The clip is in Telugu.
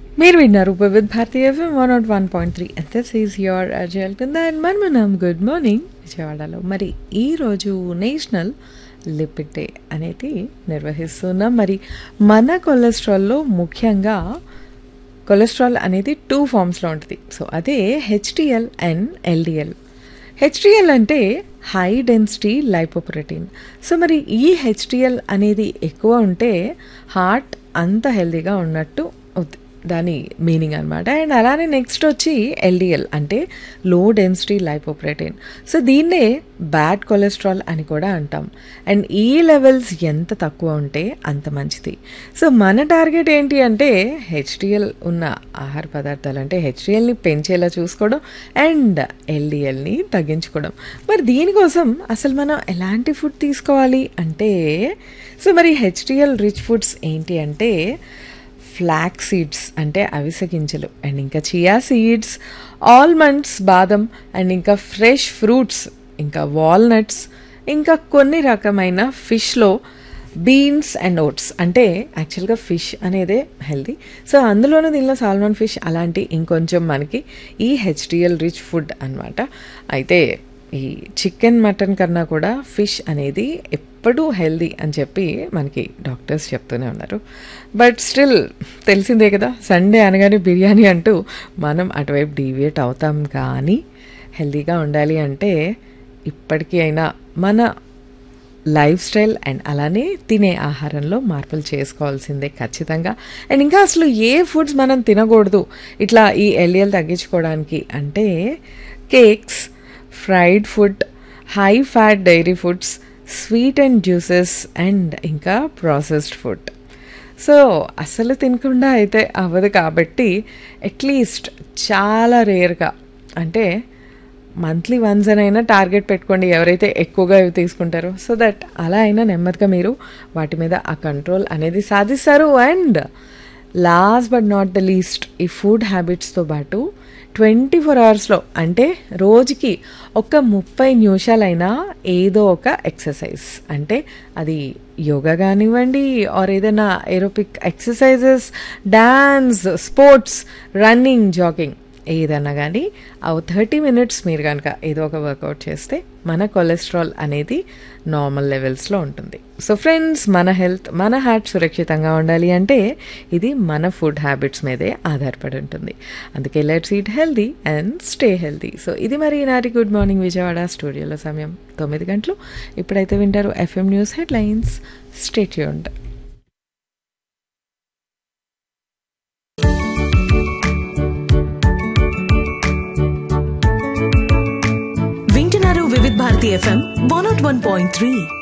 మీరు విన్నారు Vividh Bharati FM one nought one point three this is your అజయల్ కింద అండ్ మనమనం గుడ్ మార్నింగ్ విజయవాడలో మరి ఈరోజు నేషనల్ లిపిడ్ డే అనేది నిర్వహిస్తున్నాం మరి మన కొలెస్ట్రాల్లో ముఖ్యంగా కొలెస్ట్రాల్ అనేది టూ ఫామ్స్లో ఉంటుంది సో అదే హెచ్డిఎల్ అండ్ ఎల్డిఎల్ హెచ్డిఎల్ అంటే హై డెన్సిటీ లైపోప్రోటీన్ సో మరి ఈ హెచ్డిఎల్ అనేది ఎక్కువ ఉంటే హార్ట్ అంత హెల్తీగా ఉన్నట్టు అవుతుంది దాని మీనింగ్ అనమాట అండ్ అలానే నెక్స్ట్ వచ్చి ఎల్డిఎల్ అంటే లో డెన్సిటీ లైపోప్రోటీన్ సో దీన్నే బ్యాడ్ కొలెస్ట్రాల్ అని కూడా అంటాం అండ్ ఈ లెవెల్స్ ఎంత తక్కువ ఉంటే అంత మంచిది సో మన టార్గెట్ ఏంటి అంటే హెచ్డిఎల్ ఉన్న ఆహార పదార్థాలు అంటే హెచ్డిఎల్ని పెంచేలా చూసుకోవడం అండ్ ఎల్డిఎల్ని తగ్గించుకోవడం మరి దీనికోసం అసలు మనం ఎలాంటి ఫుడ్ తీసుకోవాలి అంటే సో మరి హెచ్డిఎల్ రిచ్ ఫుడ్స్ ఏంటి అంటే ఫ్లాక్ సీడ్స్ అంటే అవిసె గింజలు అండ్ ఇంకా చియా సీడ్స్ ఆల్మండ్స్ బాదం అండ్ ఇంకా ఫ్రెష్ ఫ్రూట్స్ ఇంకా వాల్నట్స్ ఇంకా కొన్ని రకమైన ఫిష్లో బీన్స్ అండ్ ఓట్స్ అంటే యాక్చువల్గా ఫిష్ అనేదే హెల్దీ సో అందులోనే దీనిలో సాల్మన్ ఫిష్ అలాంటి ఇంకొంచెం మనకి ఈ హెచ్డిఎల్ రిచ్ ఫుడ్ అనమాట అయితే ఈ చికెన్ మటన్ కన్నా కూడా ఫిష్ అనేది ఎప్పుడూ హెల్దీ అని చెప్పి మనకి డాక్టర్స్ చెప్తూనే ఉన్నారు బట్ స్టిల్ తెలిసిందే కదా సండే అనగానే బిర్యానీ అంటూ మనం అటువైపు డీవియేట్ అవుతాం కానీ హెల్దీగా ఉండాలి అంటే ఇప్పటికీ అయినా మన లైఫ్ స్టైల్ అండ్ అలానే తినే ఆహారంలో మార్పులు చేసుకోవాల్సిందే ఖచ్చితంగా అండ్ ఇంకా అసలు ఏ ఫుడ్స్ మనం తినకూడదు ఇట్లా ఈ ఎల్డిఎల్ తగ్గించుకోవడానికి అంటే cakes fried food high fat dairy foods sweet and juices and ఇంకా ప్రాసెస్డ్ ఫుడ్ సో అసలు తినకుండా అయితే అవ్వదు కాబట్టి అట్లీస్ట్ చాలా రేర్గా అంటే మంత్లీ వన్స్ అయినా టార్గెట్ పెట్టుకోండి ఎవరైతే ఎక్కువగా ఇవి తీసుకుంటారో సో దట్ అలా అయినా నెమ్మదిగా మీరు వాటి మీద ఆ కంట్రోల్ అనేది సాధిస్తారు and last but not the least ఈ ఫుడ్ హ్యాబిట్స్తో పాటు ట్వంటీ ఫోర్ అవర్స్లో అంటే రోజుకి ఒక ముప్పై నిమిషాలైనా ఏదో ఒక ఎక్సర్సైజ్ అంటే అది యోగా కానివ్వండి ఆర్ ఏదైనా aerobic exercises dance sports running jogging ఏదన్నా కానీ ఆ థర్టీ మినిట్స్ మీరు కనుక ఏదో ఒక వర్కౌట్ చేస్తే మన కొలెస్ట్రాల్ అనేది నార్మల్ లెవెల్స్లో ఉంటుంది సో ఫ్రెండ్స్ మన హెల్త్ మన హార్ట్ సురక్షితంగా ఉండాలి అంటే ఇది మన ఫుడ్ హ్యాబిట్స్ మీదే ఆధారపడి ఉంటుంది అందుకే let's eat healthy and stay healthy so ఇది మరి ఈనాటి గుడ్ మార్నింగ్ విజయవాడ స్టూడియోలో సమయం తొమ్మిది గంటలు ఇప్పుడైతే వింటారు ఎఫ్ఎం న్యూస్ హెడ్లైన్స్ స్టేట్యూండ్ వింటున్నారు Vividh Bharati FM one nought one point three